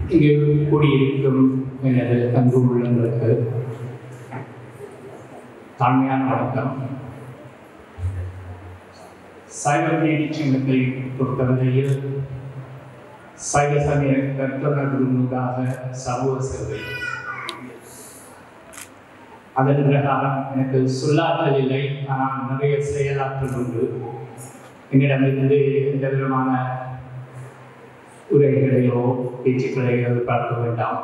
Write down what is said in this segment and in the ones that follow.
இங்கு கூடியிருக்கும் எனது அன்பு உள்ளங்களுக்கு தாழ்மையான வணக்கம் சைவ நீதி சங்கத்தை பொறுத்தவரையில் சைவ சமய கருத்துணர்வுக்காக சமூக சேவை அதன் பிரகாரம் எனக்கு சொல்லாற்றல் இல்லை ஆனால் நிறைய செயலாற்றல் உண்டு என்னிடமிருந்து எந்த விதமான உரைகளையோ பேச்சுக்களையோ பார்க்க வேண்டாம்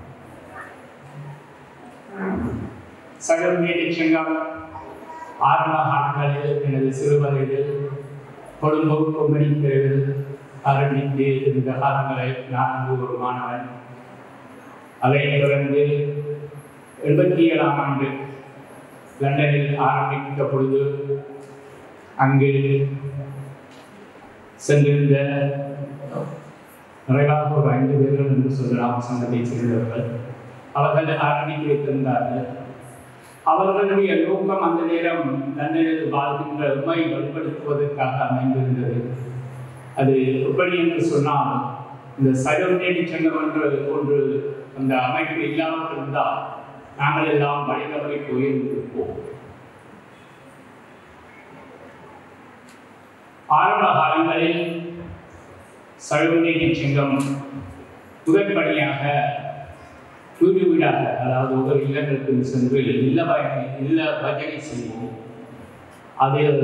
சகல்நீதி சங்கம் ஆரம்ப காலங்களில் எனது சிறு வயதில் கொழும்பு கொம்பனி பிரிவில் ஆரம்பித்து இருந்த காலங்களில் நான் ஒரு மாணவன் அதைத் தொடர்ந்து எழுபத்தி ஏழாம் ஆண்டு லண்டனில் ஆரம்பித்த பொழுது அங்கு சென்றிருந்த நிறைவாக ஒரு ஐந்து பேர்கள் என்று சொல்லலாம் சங்கத்தை சேர்ந்தவர்கள் அவர்கள் ஆரம்பித்து வைத்திருந்தார்கள் அவர்களுடைய நோக்கம் அந்த நேரம் லண்டனில் வாழ்கின்ற உண்மை வலுப்படுத்துவதற்காக அமைந்திருந்தது அது எப்படி என்று சொன்னால் இந்த சைவநேடி சங்கம் என்று ஒன்று அந்த அமைப்பு இல்லாமல் இருந்தால் நாங்கள் எல்லாம் வழிதவறி போயிருந்திருப்போம் ஆரம்ப காலங்களில் சைவநேடி சங்கம் முதற்படியாக வீடு வீடாக அதாவது ஒவ்வொரு இல்லங்களுக்கு சென்று இல்ல பயணி இல்ல பஜனை செய்வோம் அதில்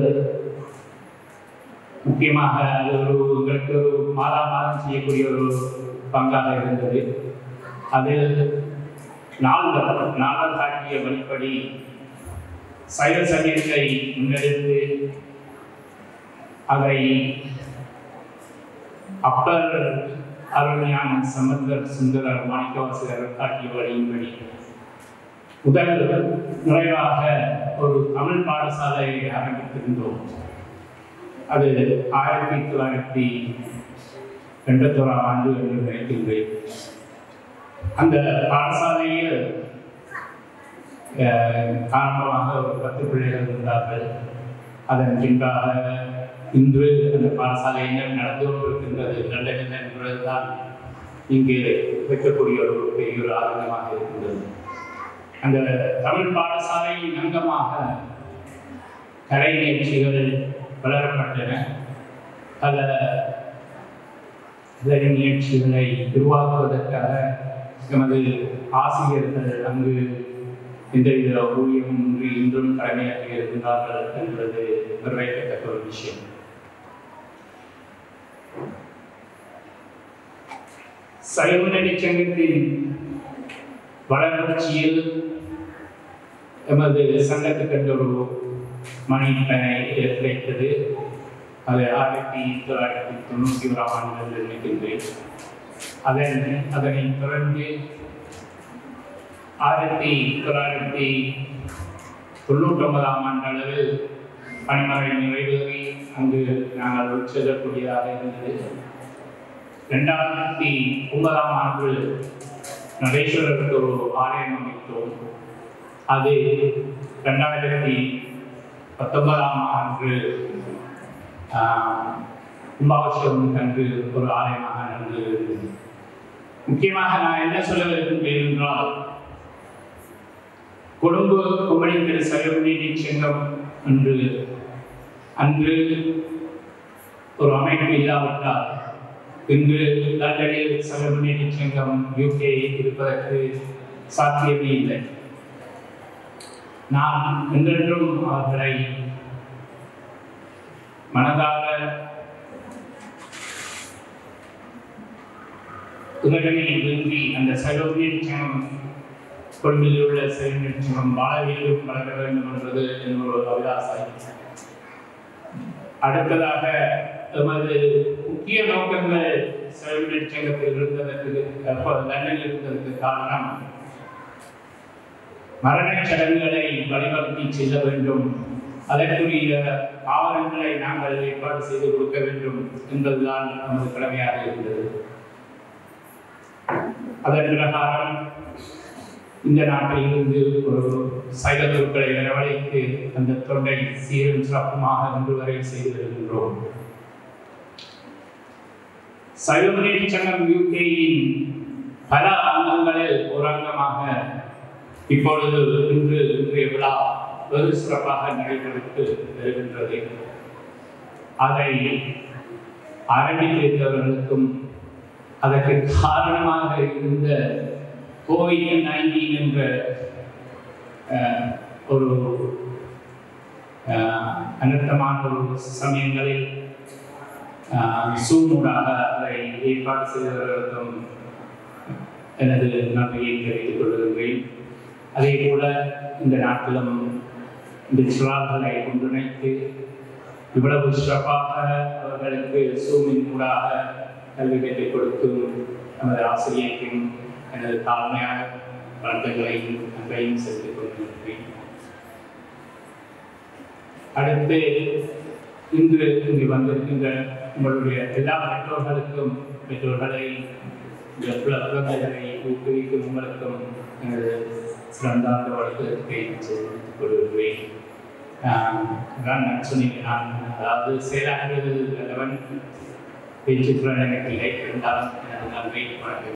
முக்கியமாக அது ஒரு உங்களுக்கு ஒரு மாதா மாதம் செய்யக்கூடிய ஒரு பங்காக இருந்தது அதில் நால்வர் நால்வர் காட்டிய வழிப்படி சைவ சமயத்தை முன்னெடுத்து அதை அப்பர் அருமையான சம்பந்தர் சுந்தரர் மாணிக்கவாசகர் காட்டிய வழியின்படி முதல் நிறைவாக ஒரு தமிழ் பாடசாலை ஆரம்பித்திருந்தோம் அது ஆயிரத்தி தொள்ளாயிரத்தி எண்பத்தோராம் ஆண்டு என்று நினைக்கின்றேன் அந்த பாடசாலையில் ஆரம்பமாக ஒரு பத்து பிள்ளைகள் இருந்தார்கள் அதன் பின்பாக இன்று அந்த பாடசாலை என்ன நடந்து கொண்டிருக்கின்றது லண்டனில் என்பதுதான் இங்கே வைக்கக்கூடிய ஒரு பெரிய ஒரு ஆதங்கமாக இருக்கின்றது அந்த தமிழ் பாடசாலையின் அங்கமாக கலை நிகழ்ச்சிகள் வளரப்பட்டன பல கலை நிகழ்ச்சிகளை உருவாக்குவதற்காக எமது ஆசிரியர்கள் அங்கு எந்தவித ஊழியமின்றி இன்றும் கடமையாற்றி இருந்தார்கள் என்பது வரவேற்கத்தக்க ஒரு விஷயம் சைவநடி சங்கத்தின் வளர்ச்சியில் எமது சங்கத்துக்கு என்ற ஒரு மணிப்பனை கிடைத்தது அது ஆயிரத்தி தொள்ளாயிரத்தி தொண்ணூற்றி ஓராம் ஆண்டு நினைக்கின்றேன் அதன் அதனை தொடர்ந்து ஆயிரத்தி தொள்ளாயிரத்தி தொண்ணூற்றி ஒன்பதாம் ஆண்டு அளவில் பணிமறை நிறைவேறி அங்கு நாங்கள் உட்செல்லக்கூடியதாக இருந்தது ரெண்டாயிரத்தி ஒன்பதாம் ஆண்டு நடேஸ்வரருக்கு ஒரு ஆலயம் அமைத்தோம் அது ரெண்டாயிரத்தி பத்தொன்பதாம் ஆண்டு கும்பாபிஷேகம் கண்டு ஒரு ஆலயமாக நடந்து முக்கியமாக நான் என்ன சொல்ல விரும்புகிறேன் என்றால் கொழும்பு குமரிங்கிற சைவநீதி சங்கம் என்று அன்று ஒரு அமைப்பு இல்லாவிட்டால் இன்று லண்டனில் சைவநீதி சங்கம் யூகே இருப்பதற்கு சாத்தியமே இல்லை நான் என்றென்றும் அவர்களை மனதார உலகனை விரும்பி அந்த சைவநீதி சங்கம் கொள்கையில் உள்ள செயல்நிச்சயம் வாழ வேண்டும் வளர வேண்டும் என்பது என்னோட அபிலாசை அடுத்ததாக எமது முக்கிய நோக்கங்கள் செயல்நிச்சயத்தில் இருந்ததற்கு அப்போது லண்டனில் இருந்ததற்கு காரணம் மரணச் சடங்குகளை வழிபடுத்தி செல்ல வேண்டும் அதற்குரிய ஆவணங்களை நாங்கள் ஏற்பாடு செய்து கொடுக்க வேண்டும் என்பதுதான் நமது கடமையாக இருந்தது அதன் பிரகாரம் இந்த நாட்டில் இருந்து ஒரு சைவ குருக்களை வரவழைத்து அந்த தொண்டை சீரும் சிறப்புமாக இன்று வரை செய்து வருகின்றோம் சைவ முன்னேற்ற சங்கம் யூகேயின் பல அங்கங்களில் ஒரு அங்கமாக இப்பொழுது இன்று இன்றைய விழா வெகு சிறப்பாக நடைபெற்று வருகின்றது அதை ஆரம்பித்தவர்களுக்கும் அதற்கு காரணமாக இருந்த கோவிட் நைன்டீன் என்ற அஹ், ஒரு அஹ், அனர்த்தமான ஒரு சமயங்களில் சூமூடாக அதை ஏற்பாடு செய்தவர்களுக்கும் எனது நன்றியை தெரிவித்துக் கொள்கின்றேன் அதே போல இந்த நாட்டிலும் இந்த சிறார்களை ஒன்றிணைத்து இவ்வளவு சிறப்பாக அவர்களுக்கு சூமின் ஊடாக கல்வி கற்றுக் கொடுக்கும் நமது ஆசிரியருக்கும் எனது தாழ்மையான வணக்கங்களையும் நன்றையும் செலுத்திக் கொண்டிருக்கிறேன் அடுத்து இன்று இங்கு வந்திருக்கின்ற உங்களுடைய எல்லா பெற்றோர்களுக்கும் பெற்றோர்களை இந்த குல- குழந்தைகளை ஊக்குவிக்கும் உங்களுக்கும் எனது சிறந்தாந்த வழக்கத்தை தெரிவித்துக் கொள்கிறேன் ஆஹ் அதான் நான் சொன்னேன் நான் அதாவது செயலாற்றுவது நல்லவன் பேச்சு திறன் எனக்கு இல்லை இருந்தாலும் எனது நன்மை வழங்க